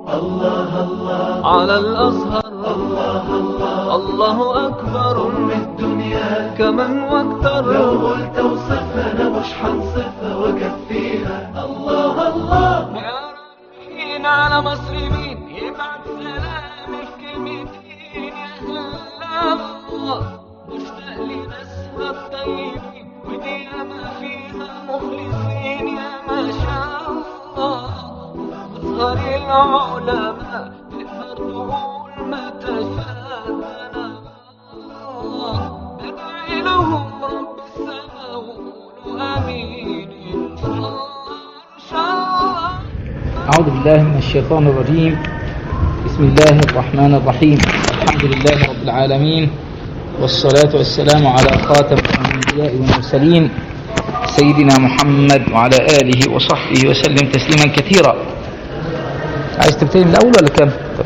الله الله على الأزهر الله الله الله أكبر أم الدنيا كمن واكتر لو قلت وصفها أنا مش هنصفها وأكفيها الله الله يا ربين على مسلمين يبعت سلامي في كلمتين يا الله مشتاق لناسها الطيبين ودي ما فيها مخلصين يا ما شاء الله أصغر العلماء تقدر تقول ما تشاء ادعي لهم رب السماء وقولوا آمين إن شاء الله إن شاء الله أعوذ بالله من الشيطان الرجيم بسم الله الرحمن الرحيم الحمد لله رب العالمين والصلاة والسلام على خاتم الأنبياء والمرسلين سيدنا محمد وعلى آله وصحبه وسلم تسليما كثيرا عايز تبتدي من الأول ولا كم؟ طيب.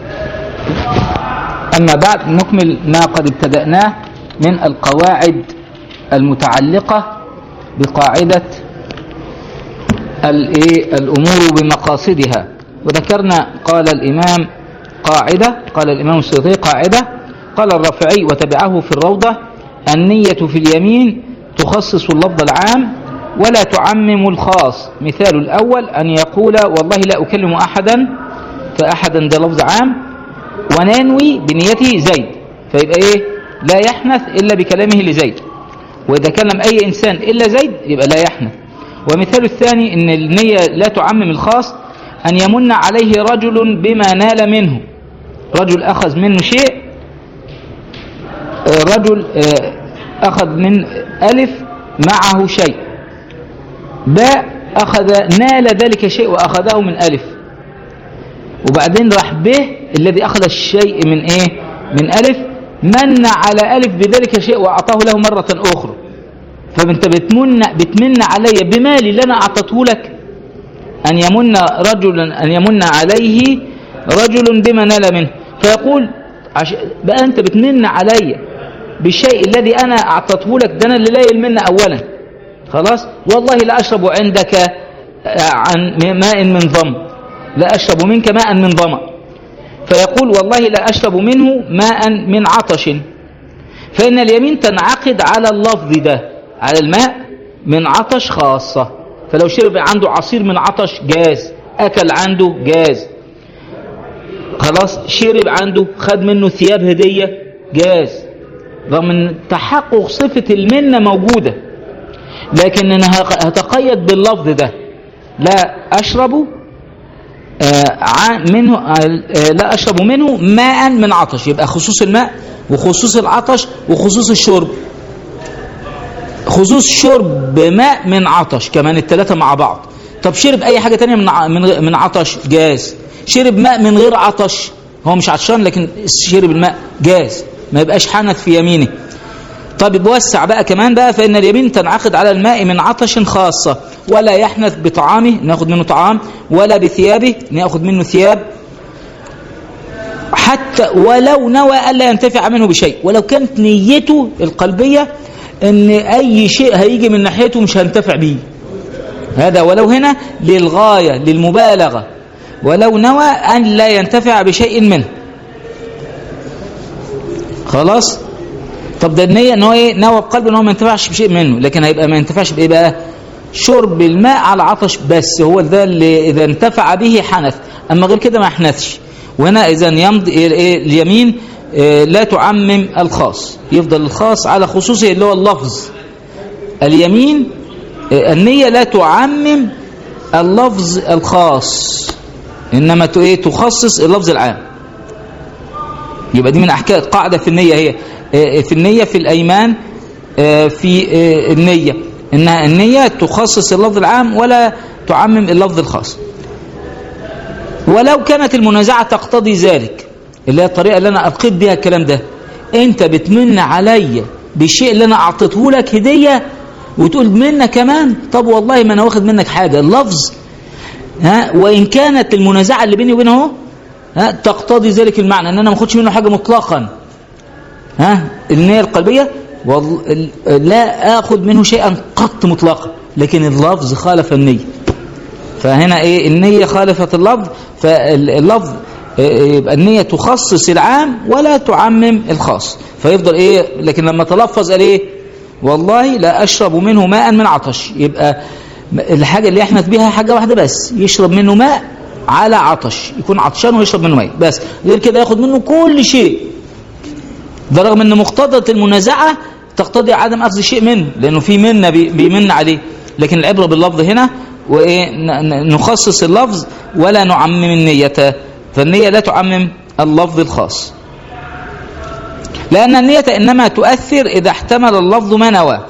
أما بعد نكمل ما قد ابتدأناه من القواعد المتعلقة بقاعدة الايه الامور بمقاصدها وذكرنا قال الامام قاعده قال الامام السيوطي قاعده قال الرافعي وتبعه في الروضه النيه في اليمين تخصص اللفظ العام ولا تعمم الخاص مثال الاول ان يقول والله لا اكلم احدا فاحدا ده لفظ عام وننوي بنيته زيد فيبقى ايه لا يحنث الا بكلامه لزيد واذا كلم اي انسان الا زيد يبقى لا يحنث ومثال الثاني ان النية لا تعمم الخاص ان يمن عليه رجل بما نال منه رجل اخذ منه شيء آه، رجل آه، اخذ من الف معه شيء باء اخذ نال ذلك الشيء واخذه من الف وبعدين راح به الذي اخذ الشيء من ايه من الف من على الف بذلك الشيء واعطاه له مرة اخرى فانت بتمن بتمن علي بمالي اللي انا اعطته لك ان يمن رجل ان يمن عليه رجل بما نال منه فيقول عش... بقى انت بتمن علي بالشيء الذي انا اعطته لك ده انا اللي لاقي منه اولا خلاص والله لا اشرب عندك عن ماء من ظم لا اشرب منك ماء من ظما فيقول والله لا اشرب منه ماء من عطش فان اليمين تنعقد على اللفظ ده على الماء من عطش خاصة فلو شرب عنده عصير من عطش جاز أكل عنده جاز خلاص شرب عنده خد منه ثياب هدية جاز رغم ان تحقق صفة المنة موجودة لكن انا هتقيد باللفظ ده لا اشرب آه منه آه لا اشرب منه ماء من عطش يبقى خصوص الماء وخصوص العطش وخصوص الشرب خصوص شرب ماء من عطش كمان الثلاثة مع بعض طب شرب أي حاجة تانية من من من عطش جاز شرب ماء من غير عطش هو مش عطشان لكن شرب الماء جاز ما يبقاش حنث في يمينه طب بوسع بقى كمان بقى فإن اليمين تنعقد على الماء من عطش خاصة ولا يحنث بطعامه ناخد منه طعام ولا بثيابه ناخد منه ثياب حتى ولو نوى ألا ينتفع منه بشيء ولو كانت نيته القلبية ان اي شيء هيجي من ناحيته مش هنتفع بيه هذا ولو هنا للغاية للمبالغة ولو نوى ان لا ينتفع بشيء منه خلاص طب ده النية ان هو ايه نوى بقلبه ان هو ما ينتفعش بشيء منه لكن هيبقى ما ينتفعش بايه بقى شرب الماء على عطش بس هو ده اللي اذا انتفع به حنث اما غير كده ما يحنثش وهنا اذا يمضي اليمين لا تعمم الخاص يفضل الخاص على خصوصه اللي هو اللفظ اليمين النية لا تعمم اللفظ الخاص إنما تخصص اللفظ العام يبقى دي من أحكام قاعدة في النية هي في النية في الأيمان في النية إنها النية تخصص اللفظ العام ولا تعمم اللفظ الخاص ولو كانت المنازعة تقتضي ذلك اللي هي الطريقة اللي أنا ألقيت بها الكلام ده أنت بتمن عليا بالشيء اللي أنا أعطيته لك هدية وتقول منا كمان طب والله ما أنا واخد منك حاجة اللفظ ها وإن كانت المنازعة اللي بيني وبينه اهو ها تقتضي ذلك المعنى أن أنا ما أخدش منه حاجة مطلقا ها النية القلبية لا آخذ منه شيئا قط مطلقا لكن اللفظ خالف النية فهنا ايه النية خالفت اللفظ فاللفظ إيه، يبقى النية تخصص العام ولا تعمم الخاص فيفضل ايه لكن لما تلفظ قال ايه والله لا اشرب منه ماء من عطش يبقى الحاجة اللي يحنث بها حاجة واحدة بس يشرب منه ماء على عطش يكون عطشان ويشرب منه ماء بس غير كده ياخد منه كل شيء ده رغم ان مقتضى المنازعة تقتضي عدم اخذ شيء منه لانه في منا بي- بيمن عليه لكن العبرة باللفظ هنا وايه ن- ن- نخصص اللفظ ولا نعمم النية فالنية لا تعمم اللفظ الخاص لأن النية إنما تؤثر إذا احتمل اللفظ ما نوى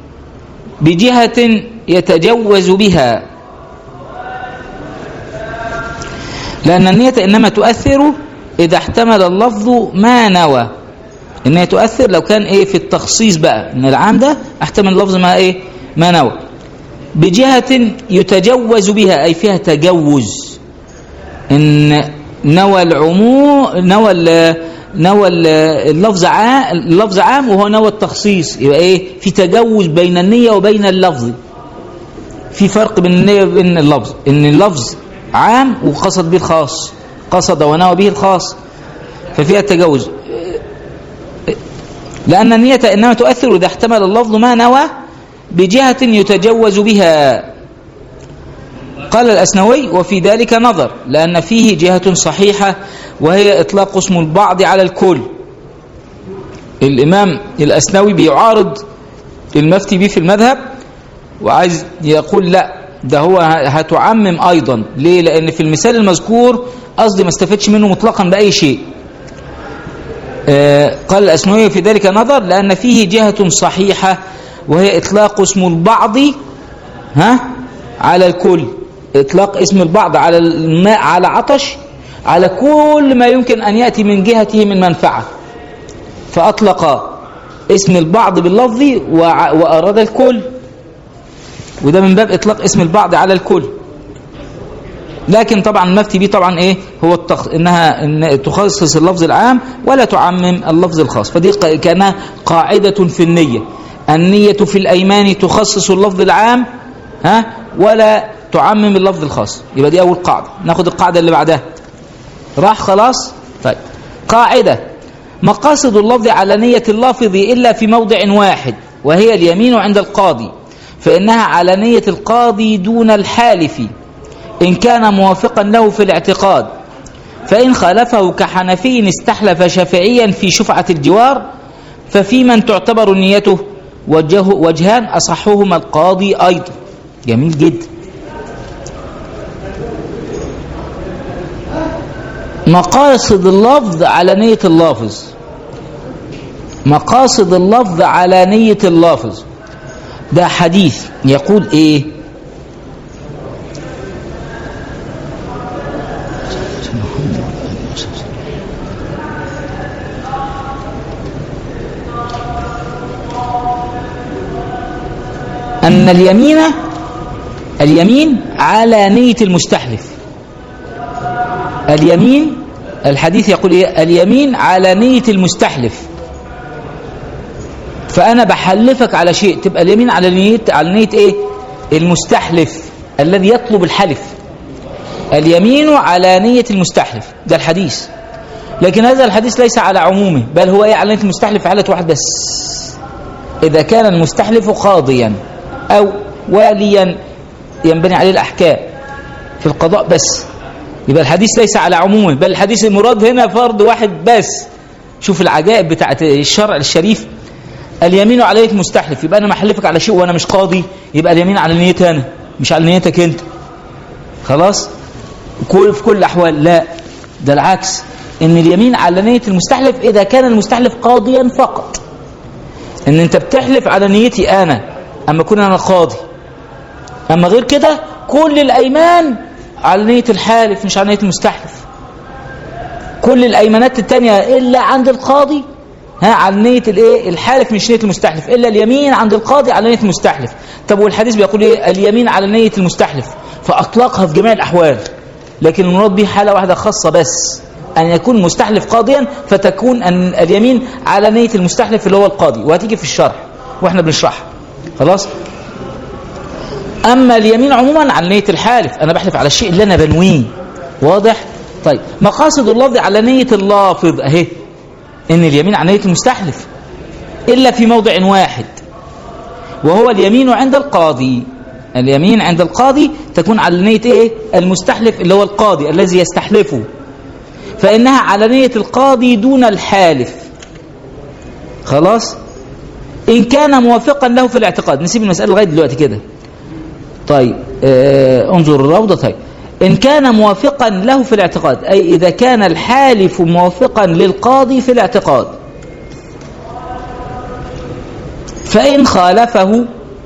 بجهة يتجوز بها لأن النية إنما تؤثر إذا احتمل اللفظ ما نوى النية تؤثر لو كان إيه في التخصيص بقى إن العام ده احتمل اللفظ ما إيه ما نوى بجهة يتجوز بها أي فيها تجوز إن نوى العموم نوى ال نوى ال- اللفظ عام اللفظ عام وهو نوى التخصيص يبقى ايه في تجوز بين النية وبين اللفظ في فرق بين النية وبين اللفظ ان اللفظ عام وقصد به الخاص قصد ونوى به الخاص ففيها التجوز لأن النية إنما تؤثر إذا احتمل اللفظ ما نوى بجهة يتجوز بها قال الأسنوي وفي ذلك نظر لأن فيه جهة صحيحة وهي إطلاق اسم البعض على الكل الإمام الأسنوي بيعارض المفتي به في المذهب وعايز يقول لا ده هو هتعمم أيضا ليه لأن في المثال المذكور قصدي ما استفدش منه مطلقا بأي شيء آه، قال الأسنوي في ذلك نظر لأن فيه جهة صحيحة وهي إطلاق اسم البعض ها على الكل إطلاق اسم البعض على الماء على عطش على كل ما يمكن أن يأتي من جهته من منفعة فأطلق اسم البعض باللفظ وع- وأراد الكل وده من باب إطلاق اسم البعض على الكل لكن طبعا المفتي بيه طبعا ايه هو التخ... انها إن تخصص اللفظ العام ولا تعمم اللفظ الخاص فدي ق- كانها قاعدة في النية النية في الأيمان تخصص اللفظ العام ها ولا تعمم اللفظ الخاص يبقى دي أول قاعدة ناخد القاعدة اللي بعدها راح خلاص طيب قاعدة مقاصد اللفظ على نية اللافظ إلا في موضع واحد وهي اليمين عند القاضي فإنها على نية القاضي دون الحالف إن كان موافقا له في الاعتقاد فإن خالفه كحنفي استحلف شافعيا في شفعة الجوار ففي من تعتبر نيته وجه وجهان أصحهما القاضي أيضا جميل جدا مقاصد اللفظ على نية اللافظ مقاصد اللفظ على نية اللافظ ده حديث يقول ايه أن اليمين اليمين على نية المستحلف اليمين الحديث يقول إيه اليمين على نية المستحلف فأنا بحلفك على شيء تبقى اليمين على نية على نية إيه المستحلف الذي يطلب الحلف اليمين على نية المستحلف ده الحديث لكن هذا الحديث ليس على عمومه بل هو إيه على نية المستحلف في حالة واحد بس إذا كان المستحلف قاضيا أو واليا ينبني عليه الأحكام في القضاء بس يبقى الحديث ليس على عمومه بل الحديث المراد هنا فرض واحد بس شوف العجائب بتاعت الشرع الشريف اليمين على نية مستحلف يبقى أنا محلفك على شيء وأنا مش قاضي يبقى اليمين على نيتي أنا مش على نيتك أنت خلاص كل في كل الأحوال لا ده العكس إن اليمين على نية المستحلف إذا كان المستحلف قاضيا فقط إن أنت بتحلف على نيتي أنا أما أكون أنا قاضي أما غير كده كل الأيمان على نية الحالف مش على نية المستحلف كل الأيمانات التانية إلا عند القاضي ها على نية الايه الحالف مش نية المستحلف إلا اليمين عند القاضي على نية المستحلف طب والحديث بيقول ايه اليمين على نية المستحلف فأطلقها في جميع الأحوال لكن المراد به حالة واحدة خاصة بس أن يكون المستحلف قاضيا فتكون أن اليمين على نية المستحلف اللي هو القاضي وهتيجي في الشرح واحنا بنشرحها خلاص اما اليمين عموما عن نيه الحالف انا بحلف على الشيء اللي انا بنويه واضح طيب مقاصد اللفظ على نيه اللافظ اهي ان اليمين عن نيه المستحلف الا في موضع واحد وهو اليمين عند القاضي اليمين عند القاضي تكون على نيه ايه المستحلف اللي هو القاضي الذي يستحلفه فانها على نيه القاضي دون الحالف خلاص ان كان موافقا له في الاعتقاد نسيب المساله لغايه دلوقتي كده طيب آه انظر الروضة طيب إن كان موافقا له في الاعتقاد أي إذا كان الحالف موافقا للقاضي في الاعتقاد فإن خالفه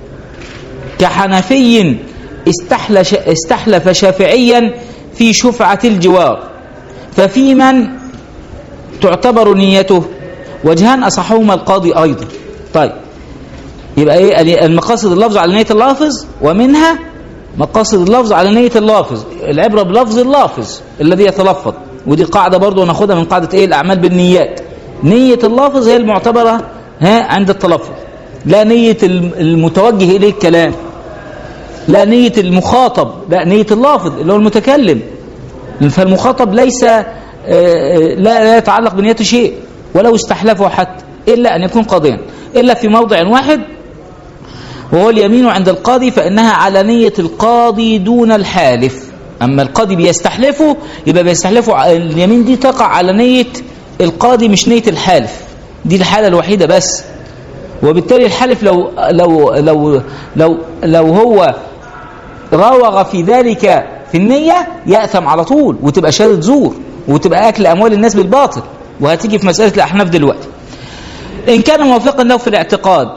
كحنفي استحلش استحلف شافعيا في شفعة الجوار ففي من تعتبر نيته وجهان أصحهما القاضي أيضا طيب يبقى ايه المقاصد اللفظ على نية اللافظ ومنها مقاصد اللفظ على نية اللافظ العبرة بلفظ اللافظ الذي يتلفظ ودي قاعدة برضو ناخدها من قاعدة ايه الأعمال بالنيات نية اللافظ هي المعتبرة ها عند التلفظ لا نية المتوجه إليه الكلام لا نية المخاطب لا نية اللافظ اللي هو المتكلم فالمخاطب ليس لا, لا يتعلق بنيته شيء ولو استحلفه حتى إلا أن يكون قاضيا إلا في موضع واحد وهو اليمين عند القاضي فإنها على نية القاضي دون الحالف أما القاضي بيستحلفه يبقى بيستحلفه اليمين دي تقع على نية القاضي مش نية الحالف دي الحالة الوحيدة بس وبالتالي الحلف لو لو لو لو لو هو راوغ في ذلك في النية يأثم على طول وتبقى شهادة زور وتبقى أكل أموال الناس بالباطل وهتيجي في مسألة الأحناف دلوقتي إن كان موافقا له في الاعتقاد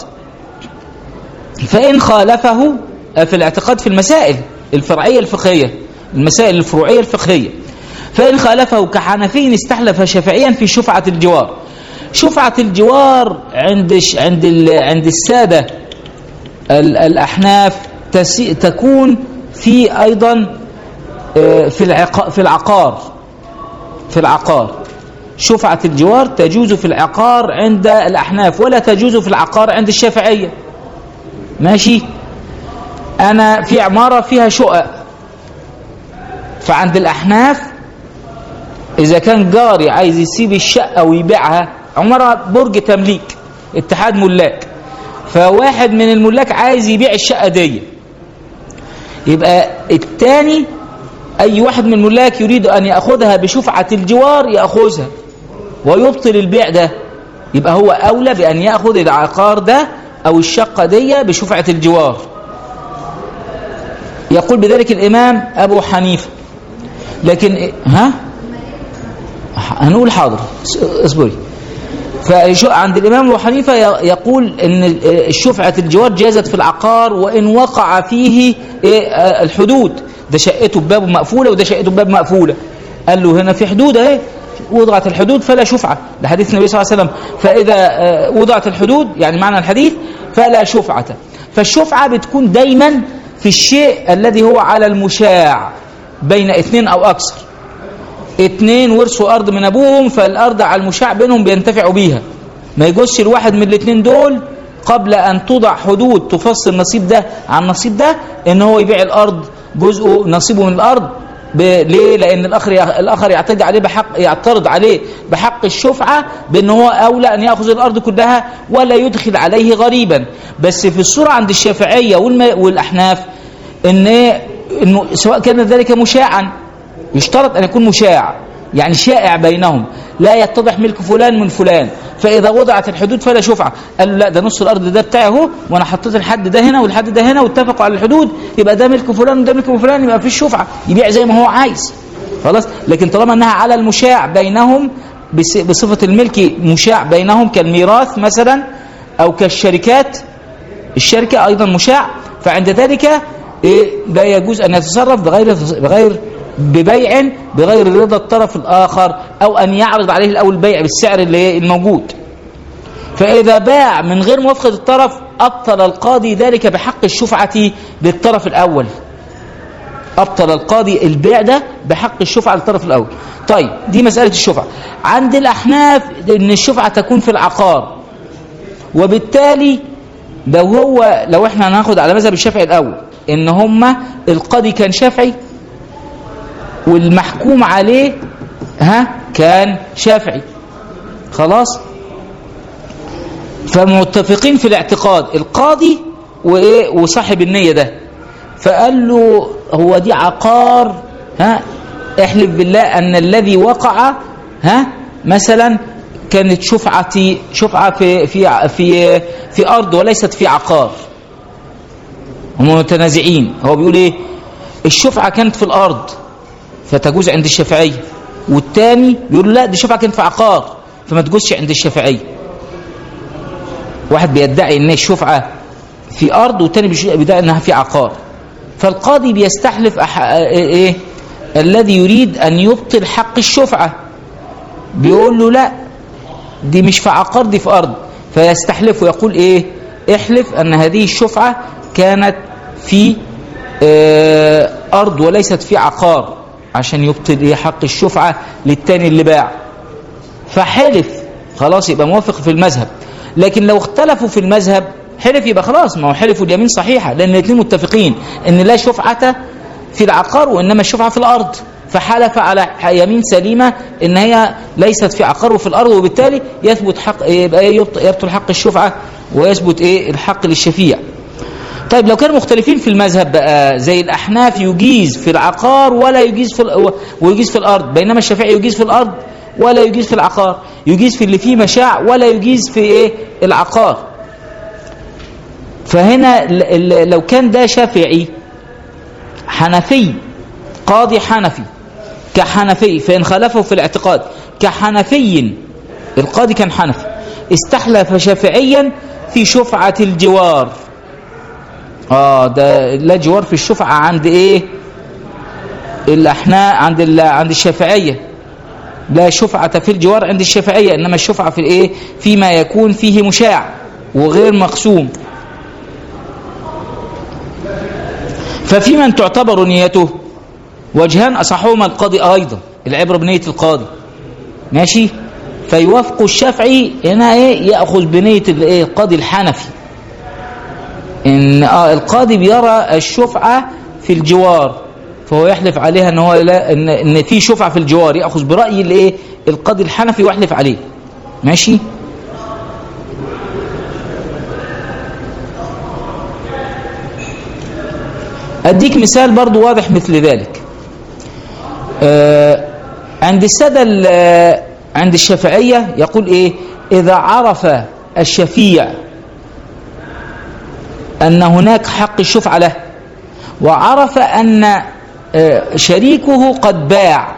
فإن خالفه في الاعتقاد في المسائل الفرعية الفقهية المسائل الفروعية الفقهية فإن خالفه كحنفي استحلف شافعيا في شفعة الجوار شفعة الجوار عند عند عند السادة الأحناف تكون في أيضا في العق في العقار في العقار شفعة الجوار تجوز في العقار عند الأحناف ولا تجوز في العقار عند الشافعية ماشي أنا في عمارة فيها شقق فعند الأحناف إذا كان جاري عايز يسيب الشقة ويبيعها عمارة برج تمليك اتحاد ملاك فواحد من الملاك عايز يبيع الشقة دي يبقى الثاني أي واحد من الملاك يريد أن يأخذها بشفعة الجوار يأخذها ويبطل البيع ده يبقى هو أولى بأن يأخذ العقار ده أو الشقة دي بشفعة الجوار يقول بذلك الإمام أبو حنيفة لكن ها هنقول حاضر اصبري فعند الإمام أبو حنيفة يقول أن شفعة الجوار جازت في العقار وإن وقع فيه الحدود ده شقته بباب مقفولة وده شقته بباب مقفولة قال له هنا في حدود اهي وضعت الحدود فلا شفعة ده حديث النبي صلى الله عليه وسلم فإذا وضعت الحدود يعني معنى الحديث فلا شفعة فالشفعة بتكون دايما في الشيء الذي هو على المشاع بين اثنين أو أكثر اثنين ورثوا أرض من أبوهم فالأرض على المشاع بينهم بينتفعوا بيها ما يجوزش الواحد من الاثنين دول قبل أن توضع حدود تفصل النصيب ده عن النصيب ده ان هو يبيع الأرض جزء نصيبه من الأرض ب... ليه لأن الآخر الآخر يعتدي عليه بحق يعترض عليه بحق الشفعة بأن هو أولى أن يأخذ الأرض كلها ولا يدخل عليه غريبا بس في الصورة عند الشافعية والم... والأحناف إن إنه سواء كان ذلك مشاعا يشترط أن يكون مشاع يعني شائع بينهم لا يتضح ملك فلان من فلان فإذا وضعت الحدود فلا شفعة قالوا لا ده نص الأرض ده بتاعي اهو وأنا حطيت الحد ده هنا والحد ده هنا واتفقوا على الحدود يبقى ده ملك فلان وده ملك فلان يبقى فيش شفعة يبيع زي ما هو عايز خلاص لكن طالما أنها على المشاع بينهم بصفة الملك مشاع بينهم كالميراث مثلا أو كالشركات الشركة أيضا مشاع فعند ذلك إيه لا يجوز أن يتصرف بغير بغير ببيع بغير رضا الطرف الآخر أو أن يعرض عليه الأول البيع بالسعر اللي الموجود فإذا باع من غير موافقة الطرف أبطل القاضي ذلك بحق الشفعة للطرف الأول أبطل القاضي البيع ده بحق الشفعة للطرف الأول طيب دي مسألة الشفعة عند الأحناف أن الشفعة تكون في العقار وبالتالي لو هو لو احنا هناخد على مذهب الشافعي الأول ان هما القاضي كان شافعي والمحكوم عليه ها كان شافعي خلاص فمتفقين في الاعتقاد القاضي وايه وصاحب النيه ده فقال له هو دي عقار ها احلف بالله ان الذي وقع ها مثلا كانت شفعتي شفعه في في في في ارض وليست في عقار هم متنازعين هو بيقول ايه الشفعه كانت في الارض فتجوز عند الشافعيه والتاني بيقول لا دي شفعه كانت في عقار فما تجوزش عند الشافعيه واحد بيدعي ان الشفعه في ارض والتاني بيدعي انها في عقار فالقاضي بيستحلف أح... ايه الذي يريد ان يبطل حق الشفعه بيقول له لا دي مش في عقار دي في ارض فيستحلف ويقول ايه احلف ان هذه الشفعه كانت في اه ارض وليست في عقار عشان يبطل ايه حق الشفعه للتاني اللي باع فحلف خلاص يبقى موافق في المذهب لكن لو اختلفوا في المذهب حلف يبقى خلاص ما هو حلفوا اليمين صحيحه لان الاثنين متفقين ان لا شفعه في العقار وانما الشفعه في الارض فحلف على يمين سليمه ان هي ليست في عقار وفي الارض وبالتالي يثبت حق يبقى يبطل حق الشفعه ويثبت ايه الحق للشفيع طيب لو كانوا مختلفين في المذهب بقى زي الاحناف يجيز في العقار ولا يجيز في ويجيز في الارض بينما الشافعي يجيز في الارض ولا يجيز في العقار يجيز في اللي فيه مشاع ولا يجيز في ايه العقار فهنا لو كان ده شافعي حنفي قاضي حنفي كحنفي فإن خالفه في الاعتقاد كحنفي القاضي كان حنفي استحلف شافعيا في شفعة الجوار اه ده لا جوار في الشفعة عند ايه الاحناء عند عند الشافعية لا شفعة في الجوار عند الشافعية انما الشفعة في الايه فيما يكون فيه مشاع وغير مقسوم ففي من تعتبر نيته وجهان أصحهما القاضي أيضا العبرة بنية القاضي ماشي فيوافق الشافعي هنا ايه يأخذ بنية الايه القاضي الحنفي ان آه القاضي بيرى الشفعة في الجوار فهو يحلف عليها ان هو لا ان, إن في شفعة في الجوار يأخذ برأي الايه القاضي الحنفي ويحلف عليه ماشي أديك مثال برضو واضح مثل ذلك آه عند السادة عند الشافعية يقول إيه إذا عرف الشفيع أن هناك حق الشفعة له وعرف أن آه شريكه قد باع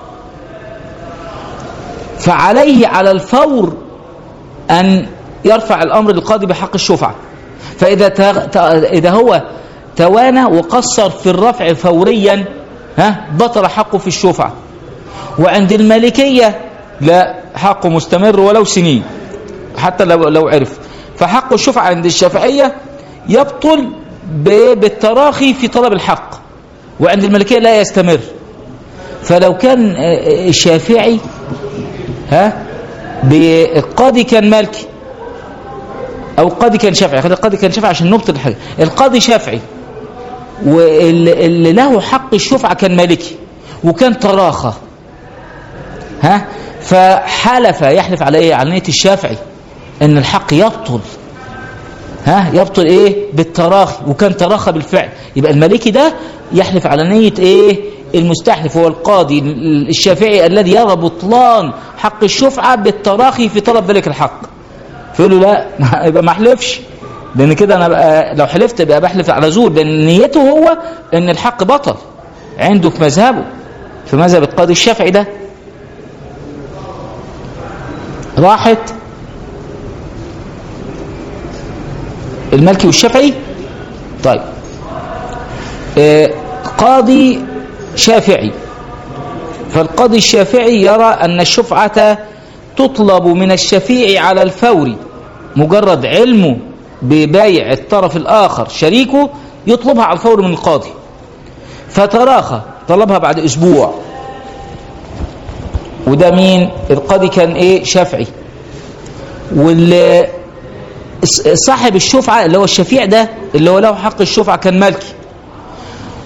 فعليه على الفور أن يرفع الأمر للقاضي بحق الشفعة فإذا إذا هو توانى وقصر في الرفع فوريا ها بطل حقه في الشفعة وعند المالكية لا حقه مستمر ولو سنين حتى لو لو عرف فحق الشفعة عند الشافعية يبطل بالتراخي في طلب الحق وعند المالكية لا يستمر فلو كان الشافعي ها القاضي كان مالكي او القاضي كان شافعي خلي القاضي كان شافعي عشان نبطل الحاجه القاضي شافعي واللي له حق الشفعة كان مالكي وكان تراخى ها فحلف يحلف على ايه على نية الشافعي ان الحق يبطل ها يبطل ايه بالتراخي وكان تراخى بالفعل يبقى المالكي ده يحلف على نية ايه المستحلف هو القاضي الشافعي الذي يرى بطلان حق الشفعة بالتراخي في طلب ذلك الحق فيقول له لا يبقى ما احلفش لان كده انا بقى لو حلفت بقى بحلف على زور لان نيته هو ان الحق بطل عنده في مذهبه في مذهب القاضي الشافعي ده راحت المالكي والشافعي طيب آه قاضي شافعي فالقاضي الشافعي يرى أن الشفعة تطلب من الشفيع على الفور مجرد علمه ببايع الطرف الآخر شريكه يطلبها على الفور من القاضي فتراخى طلبها بعد أسبوع وده مين القاضي كان ايه شافعي واللي صاحب الشفعة اللي هو الشفيع ده اللي هو له حق الشفعة كان مالكي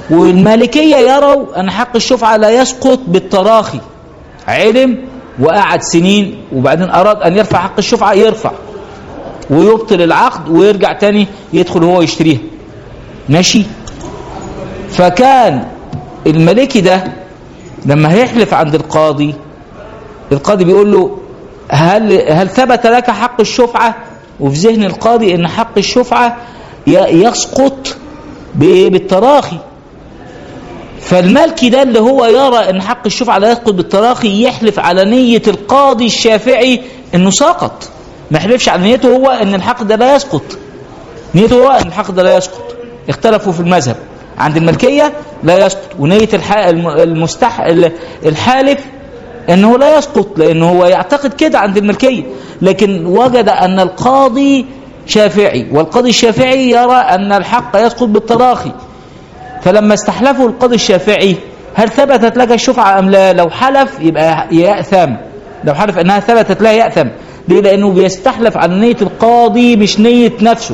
والمالكية يروا أن حق الشفعة لا يسقط بالتراخي علم وقعد سنين وبعدين أراد أن يرفع حق الشفعة يرفع ويبطل العقد ويرجع تاني يدخل هو يشتريها ماشي فكان الملكي ده لما هيحلف عند القاضي القاضي بيقول له هل هل ثبت لك حق الشفعة وفي ذهن القاضي ان حق الشفعة ي- يسقط بإيه؟ بالتراخي فالمالكي ده اللي هو يرى ان حق الشفعة لا يسقط بالتراخي يحلف على نية القاضي الشافعي انه سقط ما يحلفش على نيته هو ان الحق ده لا يسقط نيته هو ان الحق ده لا يسقط اختلفوا في المذهب عند الملكية لا يسقط ونية الح... الم- المستح... ال- الحالف انه لا يسقط لانه هو يعتقد كده عند الملكية لكن وجد ان القاضي شافعي والقاضي الشافعي يرى ان الحق يسقط بالتراخي فلما استحلفوا القاضي الشافعي هل ثبتت لك الشفعة أم لا لو حلف يبقى يأثم لو حلف أنها ثبتت لا يأثم ليه لأنه بيستحلف على نية القاضي مش نية نفسه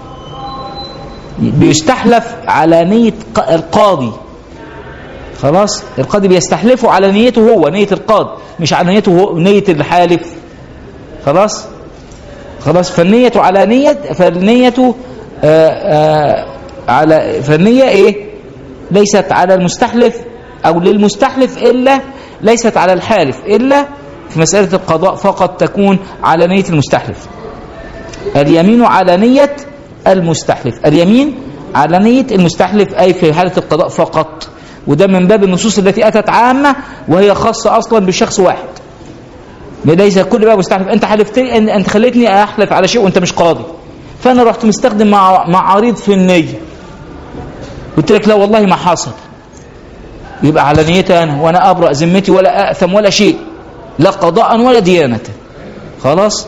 بيستحلف على نية ق- القاضي خلاص القاضي بيستحلفه على نيته هو نية القاضي مش على نيته هو نية الحالف خلاص خلاص فالنية على نية فالنية آه آه على فالنية ايه ليست على المستحلف او للمستحلف الا ليست على الحالف الا في مسألة القضاء فقط تكون على نية المستحلف اليمين على نية المستحلف اليمين على نية المستحلف أي في حالة القضاء فقط وده من باب النصوص التي أتت عامة وهي خاصة أصلا بشخص واحد ليس كل باب مستحلف أنت حلفت أن- أنت خليتني أحلف على شيء وأنت مش قاضي فأنا رحت مستخدم مع معاريض في النية قلت لك لا والله ما حصل يبقى على نيتي أنا وأنا أبرأ ذمتي ولا أأثم ولا شيء لا قضاء ولا ديانة خلاص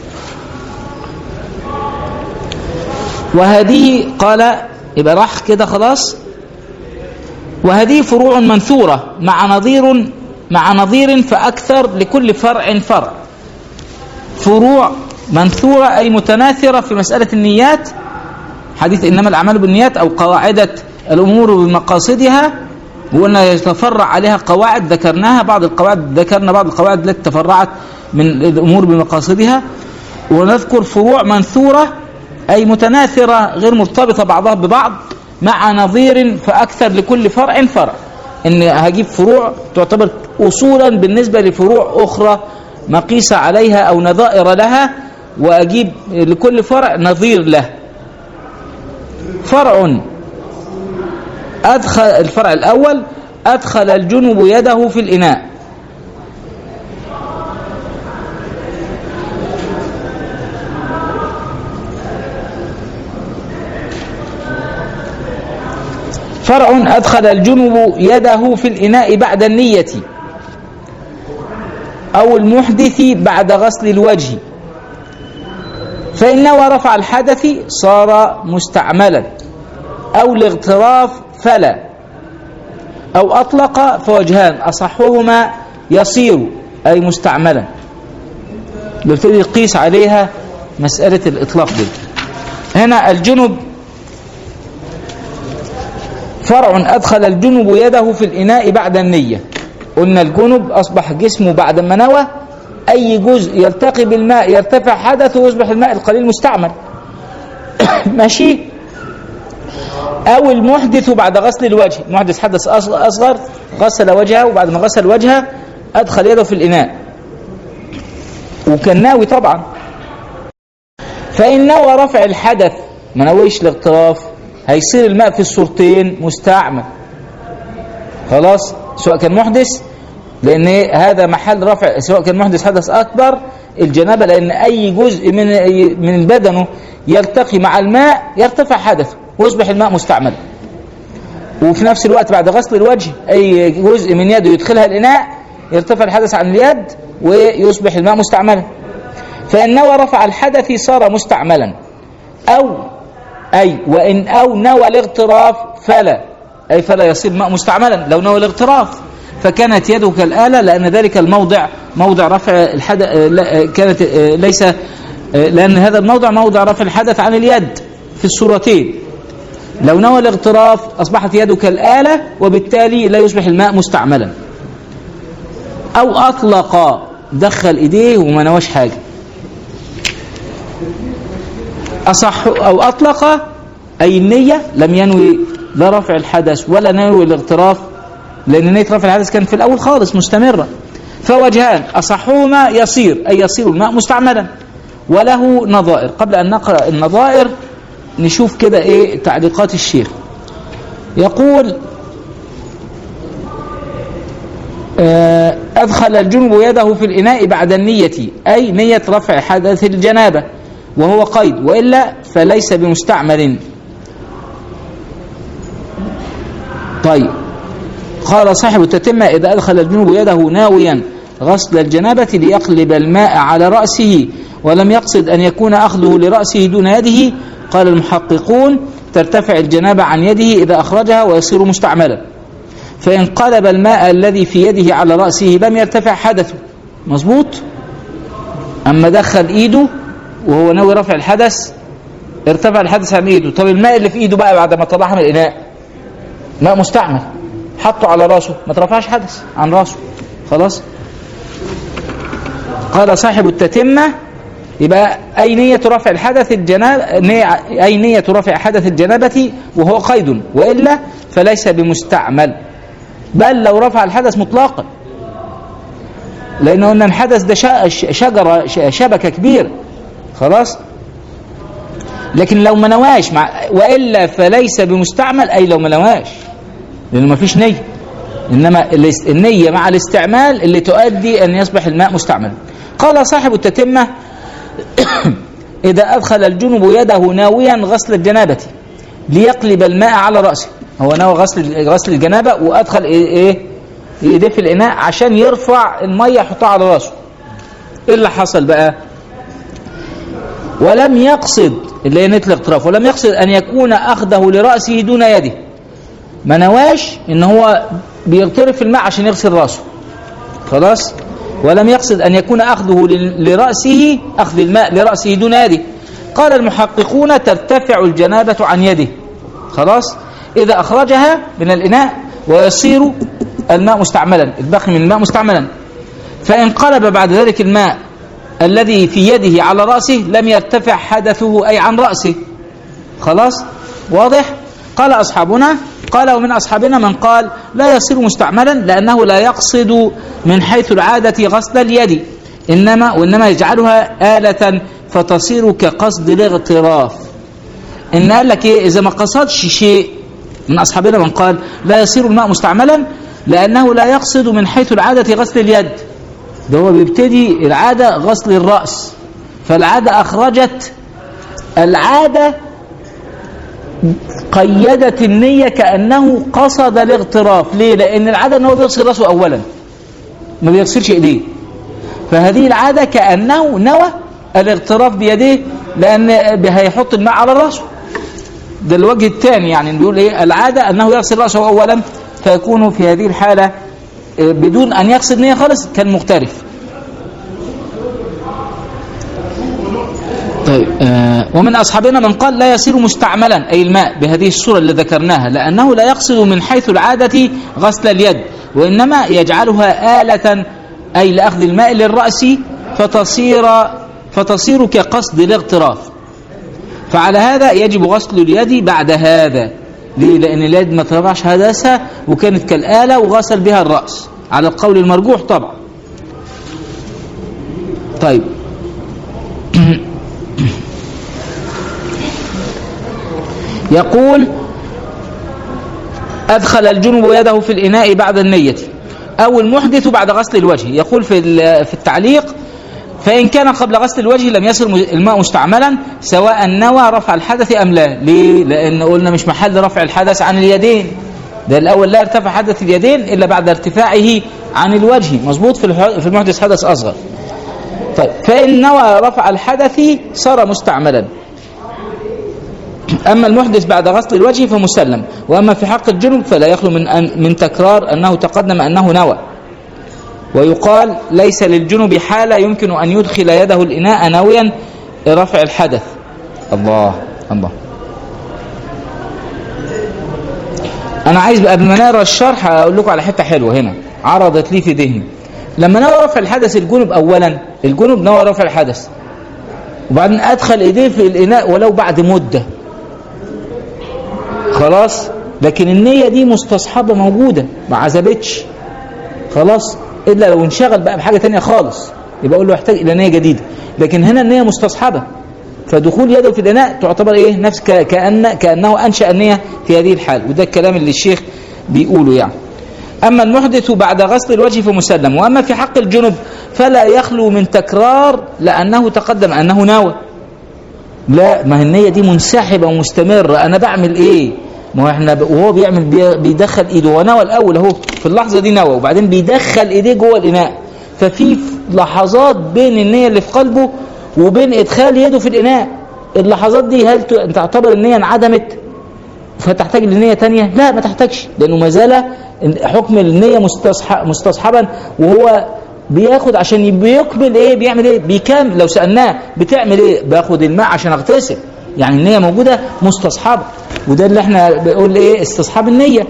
وهذه قال يبقى راح كده خلاص وهذه فروع منثورة مع نظير مع نظير فأكثر لكل فرع فرع فروع منثورة أي متناثرة في مسألة النيات حديث إنما الأعمال بالنيات أو قواعدة الأمور بمقاصدها وقلنا يتفرع عليها قواعد ذكرناها بعض القواعد ذكرنا بعض القواعد التي تفرعت من الأمور بمقاصدها ونذكر فروع منثورة أي متناثرة غير مرتبطة بعضها ببعض مع نظير فأكثر لكل فرع فرع إن هجيب فروع تعتبر أصولا بالنسبة لفروع أخرى مقيسة عليها أو نظائر لها وأجيب لكل فرع نظير له فرع أدخل الفرع الأول أدخل الجنب يده في الإناء فرع أدخل الجنب يده في الإناء بعد النية أو المحدث بعد غسل الوجه فإن نوى رفع الحدث صار مستعملا أو الاغتراف فلا أو أطلق فوجهان أصحهما يصير أي مستعملا بيبتدي يقيس عليها مسألة الإطلاق دي هنا الجنب فرع أدخل الجنب يده في الإناء بعد النية قلنا الجنب أصبح جسمه بعد ما نوى أي جزء يلتقي بالماء يرتفع حدثه ويصبح الماء القليل مستعمل ماشي أو المحدث بعد غسل الوجه المحدث حدث أص- أصغر غسل وجهه وبعد ما غسل وجهه أدخل يده في الإناء وكان ناوي طبعا فإن نوى رفع الحدث ما نويش الاغتراف هيصير الماء في الصورتين مستعمل خلاص سواء كان محدث لأن هذا محل رفع سواء كان محدث حدث أكبر الجنابة لأن أي جزء من من بدنه يلتقي مع الماء يرتفع حدثه ويصبح الماء مستعمل وفي نفس الوقت بعد غسل الوجه أي جزء من يده يدخلها الإناء يرتفع الحدث عن اليد ويصبح الماء مستعملا فإن نوى رفع الحدث صار مستعملا أو أي وإن أو نوى الاغتراف فلا أي فلا يصير ماء مستعملا لو نوى الاغتراف فكانت يده كالآلة لأن ذلك الموضع موضع رفع الحدث كانت آه، ليس آه، لأن هذا الموضع موضع رفع الحدث عن اليد في الصورتين لو نوى الاغتراف أصبحت يده كالآلة وبالتالي لا يصبح الماء مستعملا أو أطلق دخل إيديه وما نواش حاجة أصح أو أطلق أي النية لم ينوي لا رفع الحدث ولا نوي الاغتراف لأن نية رفع الحدث كان في الأول خالص مستمرة فوجهان أصحهما يصير أي يصير الماء مستعملا وله نظائر قبل أن نقرأ النظائر نشوف كده إيه تعليقات الشيخ يقول آه، أدخل الجنب يده في الإناء بعد النية أي نية رفع حدث الجنابة وهو قيد وإلا فليس بمستعمل طيب قال صاحب التتمة إذا أدخل الجنوب يده ناويا غسل الجنابة ليقلب الماء على رأسه ولم يقصد أن يكون أخذه لرأسه دون يده قال المحققون ترتفع الجنابة عن يده إذا أخرجها ويصير مستعملا فإن قلب الماء الذي في يده على رأسه لم يرتفع حدثه مظبوط أما دخل إيده وهو ناوي رفع الحدث ارتفع الحدث عن إيده طب الماء اللي في إيده بقى بعد ما طلعها من الإناء ماء مستعمل حطه على راسه ما ترفعش حدث عن راسه خلاص قال صاحب التتمة يبقى أي نية رفع الحدث الجناب أي نية رفع حدث الجنابة وهو قيد وإلا فليس بمستعمل بل لو رفع الحدث مطلقا لأنه أن الحدث ده شجرة شبكة كبيرة خلاص لكن لو ما نواش مع وإلا فليس بمستعمل أي لو ما نواش لأنه ما فيش نية إنما النية مع الاستعمال اللي تؤدي أن يصبح الماء مستعمل قال صاحب التتمة إذا أدخل الجنب يده ناويا غسل الجنابة ليقلب الماء على رأسه هو ناوي غسل غسل الجنابة وأدخل إيه إيديه في الإناء عشان يرفع المية يحطها على رأسه إيه اللي حصل بقى ولم يقصد اللي هي نية الاغتراف ولم يقصد أن يكون أخذه لرأسه دون يده ما نواش ان هو بيغترف في الماء عشان يغسل راسه خلاص ولم يقصد ان يكون اخذه لراسه اخذ الماء لراسه دون يده قال المحققون ترتفع الجنابه عن يده خلاص اذا اخرجها من الاناء ويصير الماء مستعملا الباقي من الماء مستعملا فان قلب بعد ذلك الماء الذي في يده على راسه لم يرتفع حدثه اي عن راسه خلاص واضح قال اصحابنا قال ومن أصحابنا من قال لا يصير مستعملا لأنه لا يقصد من حيث العادة غسل اليد إنما وإنما يجعلها آلة فتصير كقصد الاغتراف إن قال لك إيه إذا ما قصدش شيء من أصحابنا من قال لا يصير الماء مستعملا لأنه لا يقصد من حيث العادة غسل اليد ده هو بيبتدي العادة غسل الرأس فالعادة أخرجت العادة قيدت النية كأنه قصد الاغتراف ليه؟ لأن العادة أنه بيغسل رأسه أولا ما بيغسلش إيديه فهذه العادة كأنه نوى الاغتراف بيديه لأن هيحط الماء على رأسه ده الوجه الثاني يعني نقول إيه العادة أنه يغسل رأسه أولا فيكون في هذه الحالة بدون أن يقصد نية خالص كان مختلف طيب آه ومن أصحابنا من قال لا يصير مستعملا أي الماء بهذه الصورة اللي ذكرناها لأنه لا يقصد من حيث العادة غسل اليد وإنما يجعلها آلة أي لأخذ الماء للرأس فتصير فتصير كقصد الاغتراف فعلى هذا يجب غسل اليد بعد هذا ليه؟ لأن اليد ما ترفعش هدسها وكانت كالآلة وغسل بها الرأس على القول المرجوح طبعا طيب يقول أدخل الجنب يده في الإناء بعد النية أو المحدث بعد غسل الوجه يقول في في التعليق فإن كان قبل غسل الوجه لم يصل الماء مستعملا سواء نوى رفع الحدث أم لا ليه؟ لأن قلنا مش محل رفع الحدث عن اليدين ده الأول لا يرتفع حدث اليدين إلا بعد ارتفاعه عن الوجه مظبوط في المحدث حدث أصغر طيب فإن نوى رفع الحدث صار مستعملا أما المحدث بعد غسل الوجه فمسلم وأما في حق الجنب فلا يخلو من أن من تكرار أنه تقدم أنه نوى ويقال ليس للجنب حالة يمكن أن يدخل يده الإناء ناويا رفع الحدث الله الله انا عايز قبل ما نقرا الشرح اقول لكم على حته حلوه هنا عرضت لي في ذهني لما نوى رفع الحدث الجنب اولا الجنب نوى رفع الحدث وبعدين ادخل ايديه في الاناء ولو بعد مده خلاص لكن النيه دي مستصحبه موجوده ما عزبتش خلاص الا لو انشغل بقى بحاجه تانية خالص يبقى اقول له يحتاج الى نيه جديده لكن هنا النيه مستصحبه فدخول يده في الاناء تعتبر ايه نفس ك- كان كانه انشا النيه في هذه الحال وده الكلام اللي الشيخ بيقوله يعني اما المحدث بعد غسل الوجه فمسلم واما في حق الجنب فلا يخلو من تكرار لانه تقدم انه ناوى لا ما هي النيه دي منسحبه ومستمره انا بعمل ايه ما هو احنا ب- وهو بيعمل بي- بيدخل ايده هو نوى الاول اهو في اللحظه دي نوى وبعدين بيدخل ايديه جوه الاناء ففي لحظات بين النيه اللي في قلبه وبين ادخال يده في الاناء اللحظات دي هل ت- تعتبر النيه انعدمت فتحتاج لنية تانية لا ما تحتاجش لأنه ما زال حكم النية مستصح- مستصحبا وهو بياخد عشان بيقبل ايه بيعمل ايه بيكمل لو سألناه بتعمل ايه باخد الماء عشان اغتسل يعني النية موجودة مستصحبة وده اللي احنا بنقول ايه استصحاب النية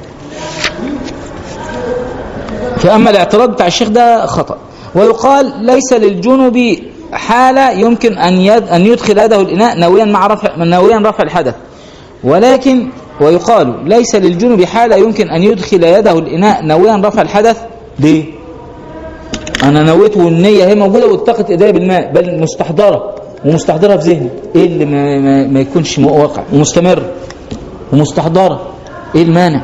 فأما الاعتراض بتاع الشيخ ده خطأ ويقال ليس للجنب حالة يمكن أن يد أن يدخل يده الإناء ناويا مع رفع ناويا رفع الحدث ولكن ويقال ليس للجنب حالة يمكن أن يدخل يده الإناء ناويا رفع الحدث ليه؟ أنا نويت والنية هي موجودة والتقت إيديا بالماء بل مستحضرة ومستحضرة في ذهني إيه اللي ما, ما, ما يكونش واقع ومستمر ومستحضرة إيه المانع؟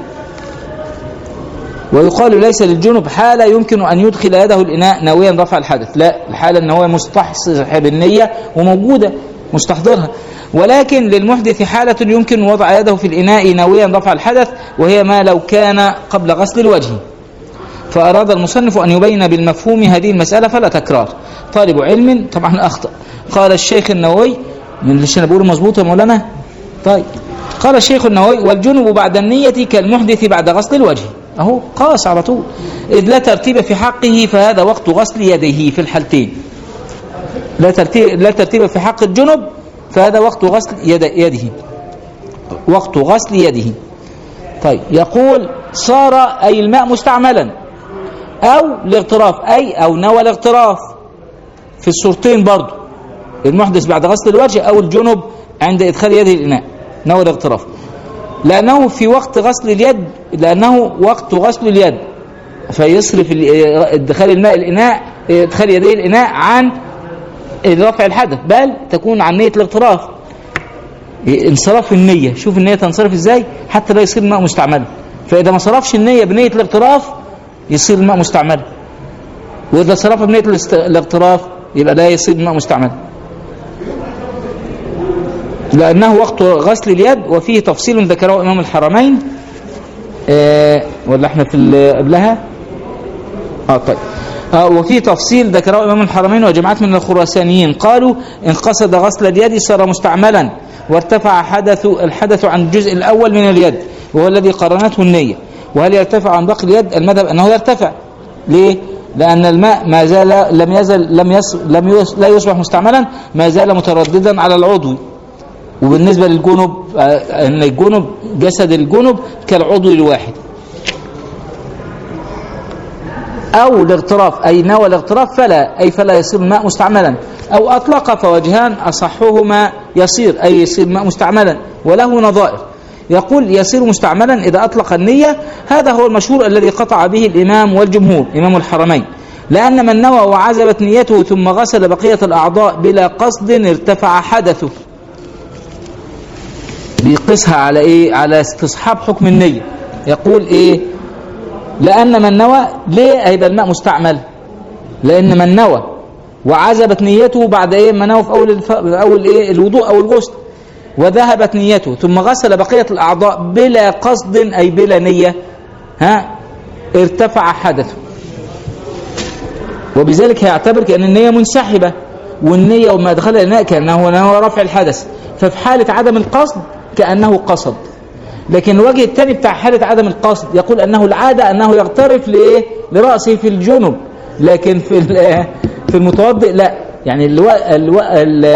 ويقال ليس للجنب حالة يمكن أن يدخل يده الإناء ناويا رفع الحدث لا الحالة أن هو مستصحب النية وموجودة مستحضرها ولكن للمحدث حالة يمكن وضع يده في الإناء ناويا رفع الحدث وهي ما لو كان قبل غسل الوجه فأراد المصنف أن يبين بالمفهوم هذه المسألة فلا تكرار طالب علم طبعا أخطأ قال الشيخ النووي من اللي أنا بقوله مظبوط يا مولانا طيب قال الشيخ النووي والجنب بعد النية كالمحدث بعد غسل الوجه أهو قاس على طول إذ لا ترتيب في حقه فهذا وقت غسل يديه في الحالتين لا ترتيب, لا ترتيب في حق الجنب فهذا وقت غسل يد يده وقت غسل يده طيب يقول صار أي الماء مستعملا أو الاغتراف أي أو نوى الاغتراف في الصورتين برضو المحدث بعد غسل الوجه أو الجنب عند إدخال يده الإناء نوى الاغتراف لأنه في وقت غسل اليد لأنه وقت غسل اليد فيصرف ال- ادخال الماء الإناء ادخال يديه الإناء عن رفع الحدث بل تكون عن نية الاغتراف انصراف النية شوف النية تنصرف ازاي حتى لا يصير الماء مستعملا فإذا ما صرفش النية بنية الاغتراف يصير الماء مستعملا وإذا صرف بنية الاست- الاغتراف يبقى لا يصير الماء مستعملا لأنه وقت غسل اليد وفيه تفصيل ذكره إمام الحرمين آه ولا احنا في ال- قبلها اه طيب آه وفي تفصيل ذكره امام الحرمين وجماعات من الخراسانيين قالوا ان قصد غسل اليد صار مستعملا وارتفع حدث الحدث عن الجزء الاول من اليد وهو الذي قرنته النيه وهل يرتفع عن باقي اليد المذهب انه يرتفع ليه لان الماء ما زال لم يزل لم يص لم يص لا يصبح مستعملا ما زال مترددا على العضو وبالنسبه للجنب آه، ان الجنب جسد الجنب كالعضو الواحد أو الاغتراف أي نوى الاغتراف فلا أي فلا يصير الماء مستعملا أو أطلق فوجهان أصحهما يصير أي يصير الماء مستعملا وله نظائر يقول يصير مستعملا إذا أطلق النية هذا هو المشهور الذي قطع به الإمام والجمهور إمام الحرمين لأن من نوى وعزبت نيته ثم غسل بقية الأعضاء بلا قصد ارتفع حدثه بيقيسها على إيه على استصحاب حكم النية يقول إيه لأن من نوى ليه هيبقى الماء مستعمل لأن من نوى وعزبت نيته بعد ايه ما نوى في اول الف... اول ايه الوضوء او الغسل وذهبت نيته ثم غسل بقيه الاعضاء بلا قصد اي بلا نيه ها ارتفع حدثه وبذلك هيعتبر كأن النية منسحبة والنية وما أدخل الإناء كأنه نوى رفع الحدث ففي حالة عدم القصد كأنه قصد لكن الوجه الثاني بتاع حالة عدم القصد يقول أنه العادة أنه يغترف لإيه لرأسه في الجنب لكن في في المتوضئ لا يعني الو... الو...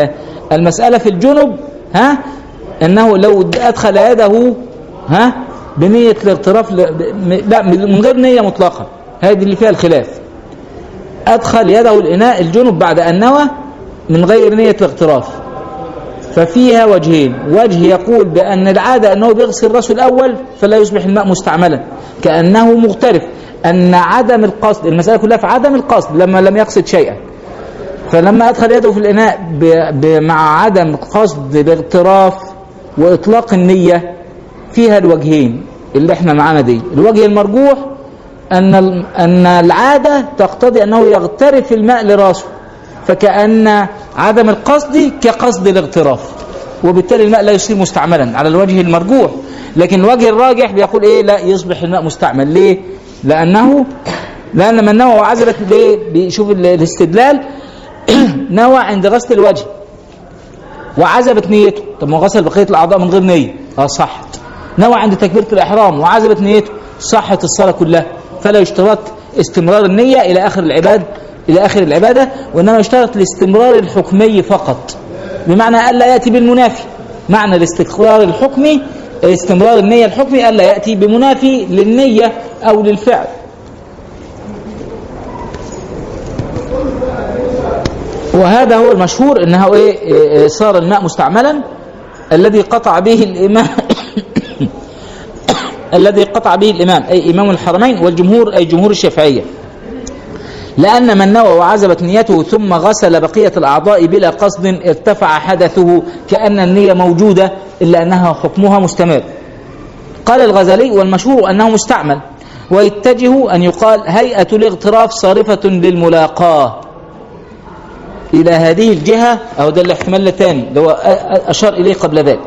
المسألة في الجنب ها أنه لو أدخل يده ها بنية الاغتراف ل... ب- لا من غير نية مطلقة هذه اللي فيها الخلاف أدخل يده الإناء الجنب بعد أن نوى من غير نية الاغتراف ففيها وجهين وجه يقول بأن العادة أنه بيغسل رأسه الأول فلا يصبح الماء مستعملا كأنه مغترف أن عدم القصد المسألة كلها في عدم القصد لما لم يقصد شيئا فلما أدخل يده في الإناء ب... ب... مع عدم قصد الاغتراف وإطلاق النية فيها الوجهين اللي احنا معانا دي الوجه المرجوح أن ال- أن العادة تقتضي أنه يغترف الماء لراسه فكأن عدم القصد كقصد الاغتراف وبالتالي الماء لا يصير مستعملا على الوجه المرجوح لكن الوجه الراجح بيقول ايه لا يصبح الماء مستعمل ليه لأنه لأن من نوى وعزلت ليه بيشوف ال- الاستدلال نوى عند غسل الوجه وعزبت نيته طب ما هو غسل بقيه الاعضاء من غير نيه اه صحت نوى عند تكبيره الاحرام وعزبت نيته صحت الصلاه كلها فلا يشترط استمرار النيه الى اخر العباد الى اخر العباده وانما يشترط الاستمرار الحكمي فقط بمعنى الا ياتي بالمنافي معنى الاستقرار الحكمي استمرار النيه الحكمي الا ياتي بمنافي للنيه او للفعل وهذا هو المشهور انه ايه إيه، صار الماء مستعملا الذي قطع به الامام الذي قطع به الامام اي امام الحرمين والجمهور اي جمهور الشافعيه لأن من نوى وعزبت نيته ثم غسل بقية الأعضاء بلا قصد ارتفع حدثه كأن النية موجودة إلا أنها حكمها مستمر قال الغزالي والمشهور أنه مستعمل ويتجه أن يقال هيئة الاغتراف صارفة للملاقاة إلى هذه الجهة أو ده الاحتمال الثاني اللي هو أ- أ- أشار إليه قبل ذلك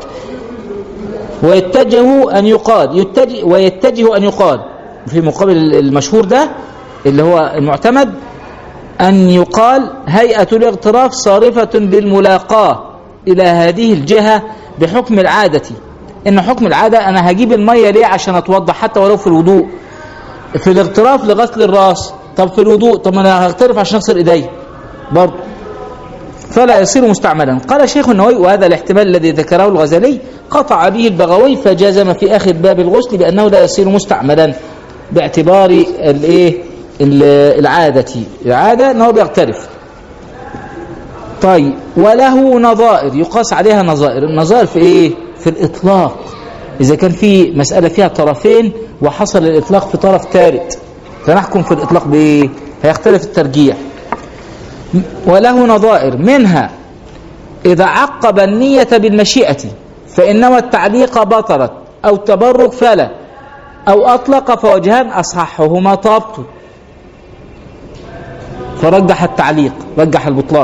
ويتجه أن يقال يتجه ويتجه أن يقال في مقابل المشهور ده اللي هو المعتمد أن يقال هيئة الاغتراف صارفة بالملاقاة إلى هذه الجهة بحكم العادة إن حكم العادة أنا هجيب المية ليه عشان أتوضح حتى ولو في الوضوء في الاغتراف لغسل الراس طب في الوضوء طب ما أنا هغترف عشان أغسل إيدي برضه فلا يصير مستعملا قال شيخ النووي وهذا الاحتمال الذي ذكره الغزالي قطع به البغوي فجزم في آخر باب الغسل بأنه لا يصير مستعملا باعتبار الايه ال- العادة العادة أنه بيغترف طيب وله نظائر يقاس عليها نظائر النظائر في ايه في الإطلاق إذا كان في مسألة فيها طرفين وحصل الإطلاق في طرف ثالث فنحكم في الإطلاق بإيه هيختلف الترجيح وله نظائر منها إذا عقب النية بالمشيئة فإنما التعليق بطلت أو تبرك فلا أو أطلق فوجهان أصححهما طابت فرجح التعليق رجح البطلان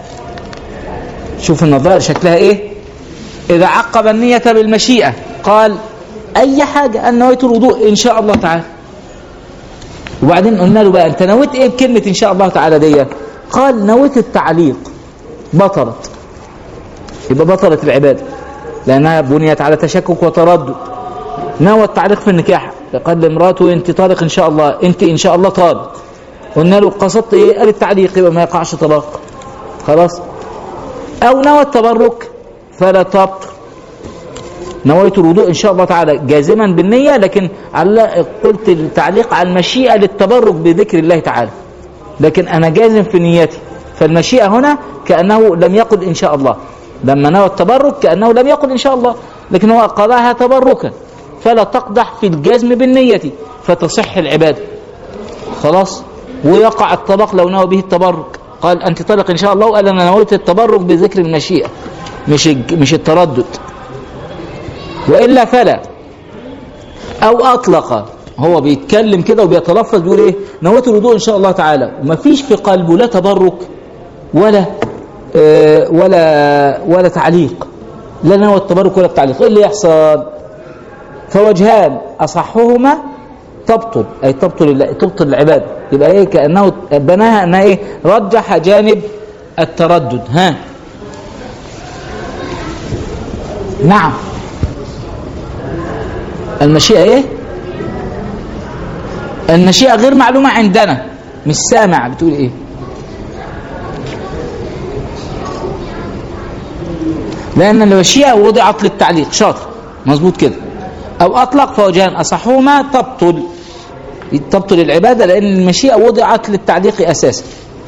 شوف النظائر شكلها إيه إذا عقب النية بالمشيئة قال أي حاجة أن نويت الوضوء إن شاء الله تعالى وبعدين قلنا له بقى أنت نويت إيه بكلمة إن شاء الله تعالى دي قال نويت التعليق بطلت يبقى بطلت العبادة لأنها بنيت على تشكك وتردد نوى التعليق في النكاح قال لامراته انت طالق ان شاء الله انت ان شاء الله طالق قلنا له قصدت ايه قال التعليق يبقى ما يقعش طلاق خلاص او نوى التبرك فلا تبطل نويت الوضوء ان شاء الله تعالى جازما بالنيه لكن على قلت التعليق على المشيئه للتبرك بذكر الله تعالى لكن انا جازم في نيتي فالمشيئه هنا كانه لم يقل ان شاء الله لما نوى التبرك كانه لم يقل ان شاء الله لكن هو قضاها تبركا فلا تقدح في الجزم بالنيه فتصح العباده خلاص ويقع الطلاق لو نوى به التبرك قال انت طلق ان شاء الله وقال انا نويت التبرك بذكر المشيئه مش الج- مش التردد والا فلا او اطلق هو بيتكلم كده وبيتلفظ بيقول ايه نويت الوضوء ان شاء الله تعالى وما فيش في قلبه لا تبرك ولا آه ولا ولا تعليق لا نوى التبرك ولا التعليق ايه اللي يحصل فوجهان اصحهما تبطل اي تبطل ال- تبطل العباده يبقى ايه كانه بناها انها ايه رجح جانب التردد ها نعم المشيئه ايه المشيئه غير معلومه عندنا مش سامع بتقول ايه لان المشيئه وضعت للتعليق شاطر مظبوط كده أو أطلق فوجهان أصحهما تبطل تبطل العبادة لأن المشيئة وضعت للتعليق أساسا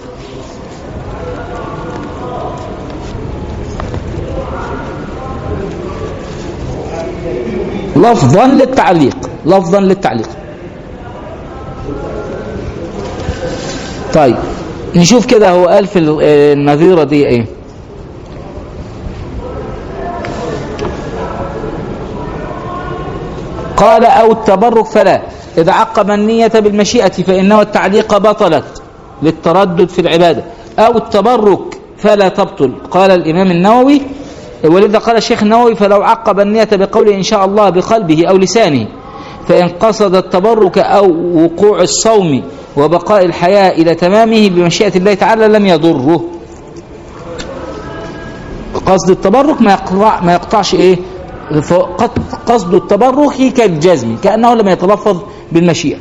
لفظا للتعليق لفظا للتعليق طيب نشوف كده هو قال في ال- النظيرة دي ايه قال أو التبرك فلا إذا عقب النية بالمشيئة فإنه التعليق بطلت للتردد في العبادة أو التبرك فلا تبطل قال الإمام النووي ولذا قال الشيخ النووي فلو عقب النية بقوله إن شاء الله بقلبه أو لسانه فإن قصد التبرك أو وقوع الصوم وبقاء الحياة إلى تمامه بمشيئة الله تعالى لم يضره قصد التبرك ما يقطع ما يقطعش ايه فقط- قصد التبرك كالجزم كانه لم يتلفظ بالمشيئه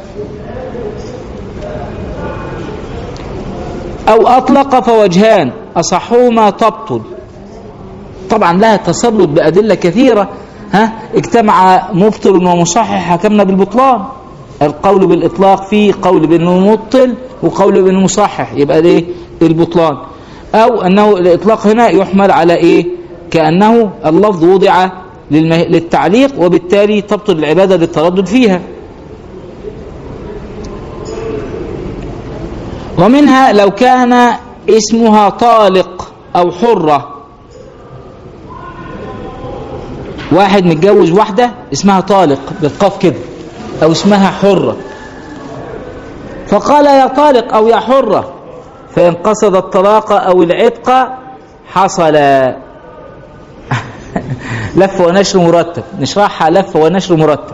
او اطلق فوجهان اصحهما تبطل طبعا لها تسلط بادله كثيره ها اجتمع مبطل ومصحح حكمنا بالبطلان القول بالاطلاق فيه قول بانه مبطل وقول بانه مصحح يبقى ده ايه البطلان او انه الاطلاق هنا يحمل على ايه كانه اللفظ وضع للمه... للتعليق وبالتالي تبطل العباده للتردد فيها ومنها لو كان اسمها طالق او حره واحد متجوز واحدة اسمها طالق بالقاف كده أو اسمها حرة فقال يا طالق أو يا حرة فإن قصد الطلاق أو العتق حصل لف ونشر مرتب نشرحها لف ونشر مرتب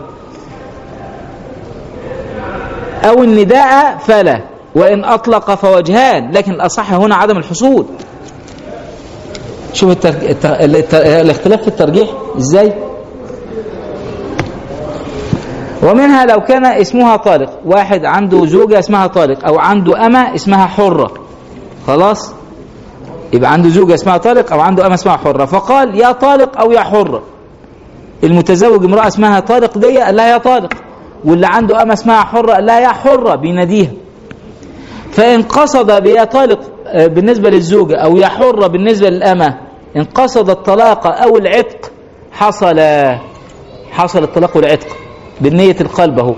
أو النداء فلا وإن أطلق فوجهان لكن الأصح هنا عدم الحصول شوف الترج... الت... الت... الاختلاف في الترجيح ازاي ومنها لو كان اسمها طالق واحد عنده زوجة اسمها طالق او عنده أمة اسمها حرة خلاص يبقى عنده زوجة اسمها طالق او عنده أمة اسمها حرة فقال يا طالق او يا حرة المتزوج امرأة اسمها طالق دي قال لها يا طالق واللي عنده أمة اسمها حرة قال لها يا حرة بيناديها فإن قصد بيا طالق آه، بالنسبة للزوجة أو يا حرة بالنسبة للأمة إن قصد الطلاق أو العتق حصل حصل الطلاق والعتق بالنية القلب أهو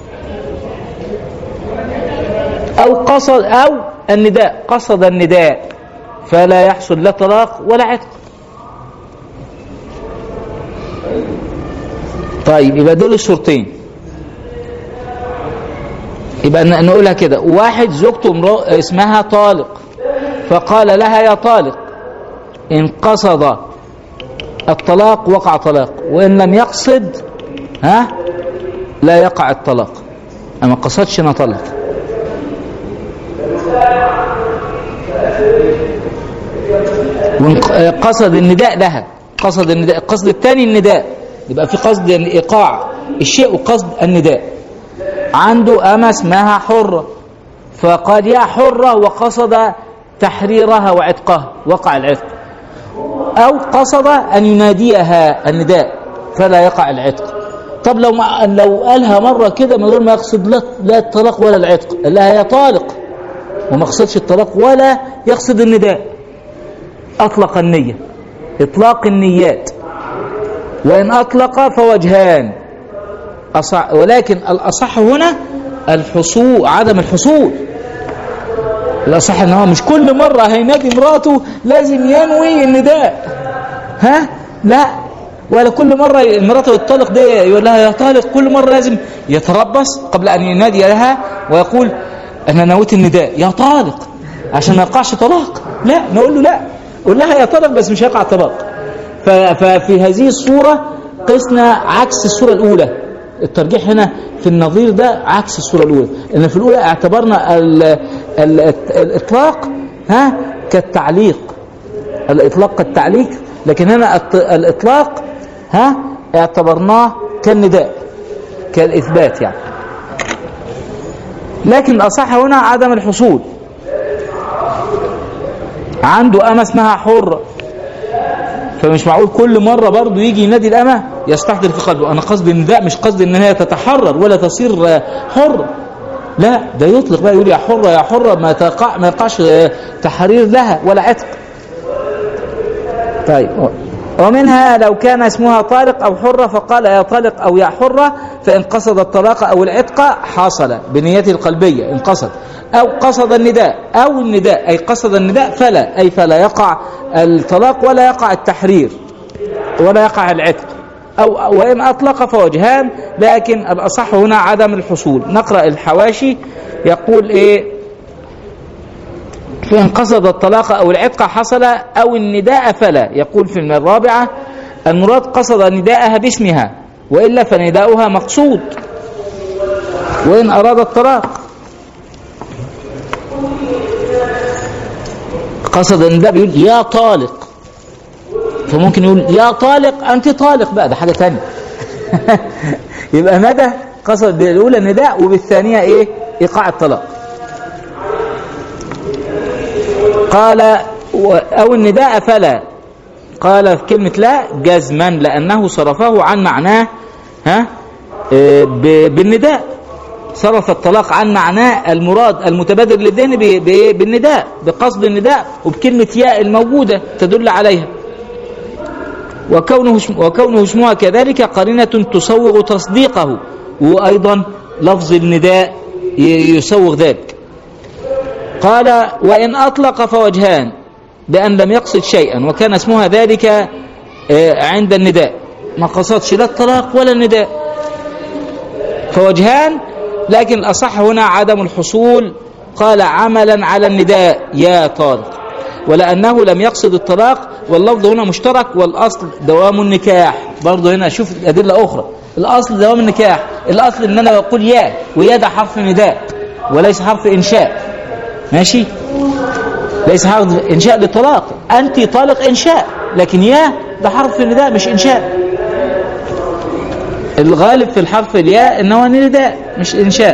أو قصد أو النداء قصد النداء فلا يحصل لا طلاق ولا عتق طيب يبقى دول الشرطين يبقى ن- نقولها كده واحد زوجته امرأة اسمها طالق فقال لها يا طالق إن قصد الطلاق وقع طلاق وإن لم يقصد ها لا يقع الطلاق أما قصدش نطلق وإن ق- قصد النداء لها قصد النداء القصد الثاني النداء يبقى في قصد إيقاع الشيء وقصد النداء عنده أمة اسمها حرة فقال يا حرة وقصد تحريرها وعتقها وقع العتق أو قصد أن يناديها النداء فلا يقع العتق طب لو ما لو قالها مرة كده من غير ما يقصد لا, لا الطلاق ولا العتق قال لها يا طالق وما قصدش الطلاق ولا يقصد النداء أطلق النية إطلاق النيات وإن أطلق فوجهان أصح ولكن الأصح هنا الحصول عدم الحصول الأصح ان هو مش كل مرة هينادي مراته لازم ينوي النداء ها لا ولا كل مرة مراته الطلق دي يقول لها يا طالق كل مرة لازم يتربص قبل أن ينادي لها ويقول أنا نويت النداء يا طالق عشان ما يقعش طلاق لا نقول له لا قول لها يا طالق بس مش هيقع طلاق ف- ففي هذه الصورة قسنا عكس الصورة الأولى الترجيح هنا في النظير ده عكس الصورة الأولى إن في الأولى اعتبرنا ال ال الإطلاق ها كالتعليق الإطلاق كالتعليق لكن هنا الت- الإطلاق ها اعتبرناه كالنداء كالإثبات يعني لكن الأصح هنا عدم الحصول عنده أمة اسمها حرة فمش معقول كل مرة برضه يجي ينادي الأمة يستحضر في قلبه أنا قصدي النداء مش قصدي إن هي تتحرر ولا تصير آه، حرة لا ده يطلق بقى يقول يا حرة يا حرة ما تقع ما يقعش آه، تحرير لها ولا عتق طيب ومنها لو كان اسمها طارق أو حرة فقال يا طارق أو يا حرة فإن قصد الطلاق أو العتق حصل بنيته القلبية إن قصد أو قصد النداء أو النداء أي قصد النداء فلا أي فلا يقع الطلاق ولا يقع التحرير ولا يقع العتق أو وإن أطلق فوجهان لكن الأصح هنا عدم الحصول نقرأ الحواشي يقول إيه فإن قصد الطلاق أو العتق حصل أو النداء فلا يقول في الرابعة المراد قصد نداءها باسمها وإلا فنداؤها مقصود وإن أراد الطلاق قصد النداء بيقول يا طالق فممكن يقول يا طالق أنت طالق بقى ده حاجة تانية يبقى مدى قصد بالأولى النداء وبالثانية إيه إيقاع الطلاق قال و- أو النداء فلا قال في كلمة لا جزما لأنه صرفه عن معناه ها آه، ب- بالنداء صرف الطلاق عن معناه المراد المتبادر للذهن ب- ب- بالنداء بقصد النداء وبكلمة ياء الموجودة تدل عليها وكونه اسم- وكونه اسمها كذلك قرينة تصوغ تصديقه وأيضا لفظ النداء ي- يسوغ ذلك قال وإن أطلق فوجهان بأن لم يقصد شيئا وكان اسمها ذلك آه، عند النداء ما قصدش لا الطلاق ولا النداء فوجهان لكن الأصح هنا عدم الحصول قال عملا على النداء يا طارق ولأنه لم يقصد الطلاق واللفظ هنا مشترك والأصل دوام النكاح برضه هنا شوف أدلة أخرى الأصل دوام النكاح الأصل إن أنا بقول يا ويا ده حرف نداء وليس حرف إنشاء ماشي ليس حرف إنشاء للطلاق أنت طالق إنشاء لكن يا ده حرف نداء مش إنشاء الغالب في الحرف الياء ان هو نداء مش انشاء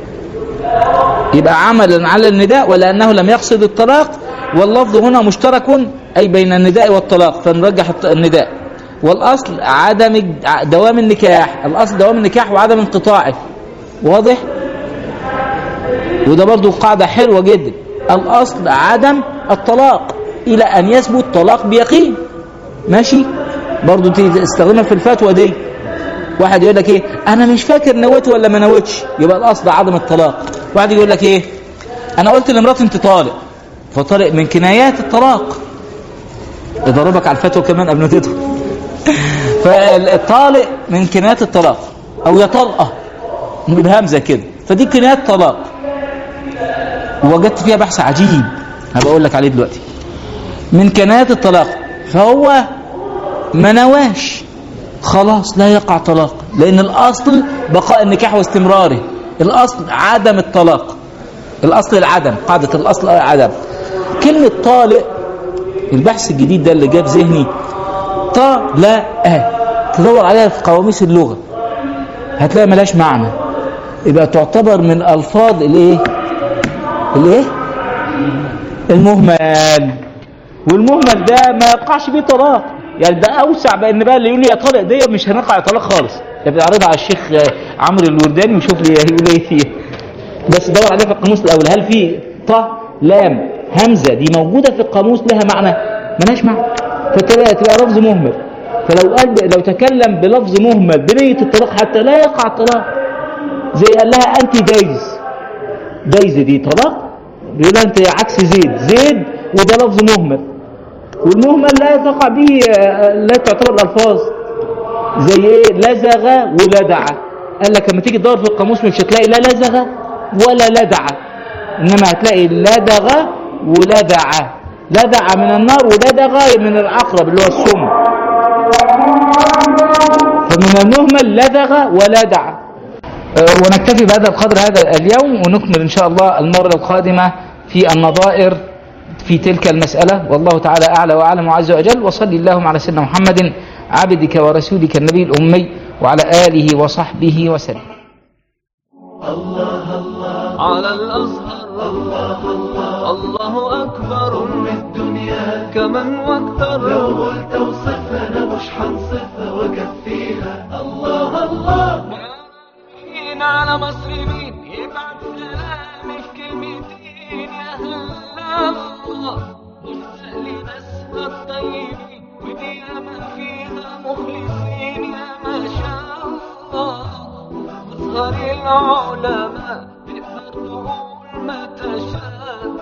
يبقى عملا على النداء ولانه لم يقصد الطلاق واللفظ هنا مشترك اي بين النداء والطلاق فنرجح الط- النداء والاصل عدم الج- دوام النكاح الاصل دوام النكاح وعدم انقطاعه واضح وده برضو قاعده حلوه جدا الاصل عدم الطلاق الى ان يثبت طلاق بيقين ماشي برضو تستخدمها في الفتوى دي واحد يقول لك ايه انا مش فاكر نويت ولا ما نويتش يبقى الاصل عدم الطلاق واحد يقول لك ايه انا قلت لمراتي انت طالق فطارق من كنايات الطلاق يضربك على الفتوى كمان قبل ما تدخل فالطالق من كنايات الطلاق او يا طلقه بهمزه كده فدي كنايات طلاق ووجدت فيها بحث عجيب هبقى اقول لك عليه دلوقتي من كنايات الطلاق فهو ما نواش خلاص لا يقع طلاق لأن الأصل بقاء النكاح واستمراره الأصل عدم الطلاق الأصل العدم قاعدة الأصل عدم كلمة طالق البحث الجديد ده اللي جاب ذهني طالق تدور عليها في قواميس اللغة هتلاقي ملاش معنى يبقى تعتبر من ألفاظ الايه الايه المهمل والمهمل ده ما يقعش بيه طلاق يعني ده اوسع بان بقى اللي يقول لي يا طارق دي مش هنقع طلاق خالص يبقى اعرضها على الشيخ آه، عمرو الورداني وشوف لي هيقول ايه فيه بس دور عليها في القاموس الاول هل في ط لام همزه دي موجوده في القاموس لها معنى ملهاش معنى فتبقى تبقى لفظ مهمل فلو قال لو تكلم بلفظ مهمل بنيه الطلاق حتى لا يقع الطلاق زي قال لها انت دايز دايز دي طلاق بيقول لها انت عكس زيد زيد وده لفظ مهمل والمهمل لا تقع به آه، لا تعتبر الفاظ زي ايه لزغ ولدع قال لك لما تيجي تدور في القاموس مش هتلاقي لا لزغ ولا لدع انما هتلاقي لدغ ولدع لدع من النار ولدغ من العقرب اللي هو السم فمن المهمل لدغ ولدع آه، ونكتفي بهذا القدر هذا اليوم ونكمل إن شاء الله المرة القادمة في النظائر في تلك المسألة والله تعالى أعلى وأعلم عز وجل وصلي اللهم على سيدنا محمد عبدك ورسولك النبي الأمي وعلى آله وصحبه وسلم على الأزهر الله أكبر الدنيا كمن واكثر لو قلت وصف على مصر مين يبعت سلامي في كلمتين يا هلا الله مشتاق لناسها الطيبين ودي ياما فيها مخلصين يا ما شاء الله أصغر العلماء تقدر تقول ما تشاء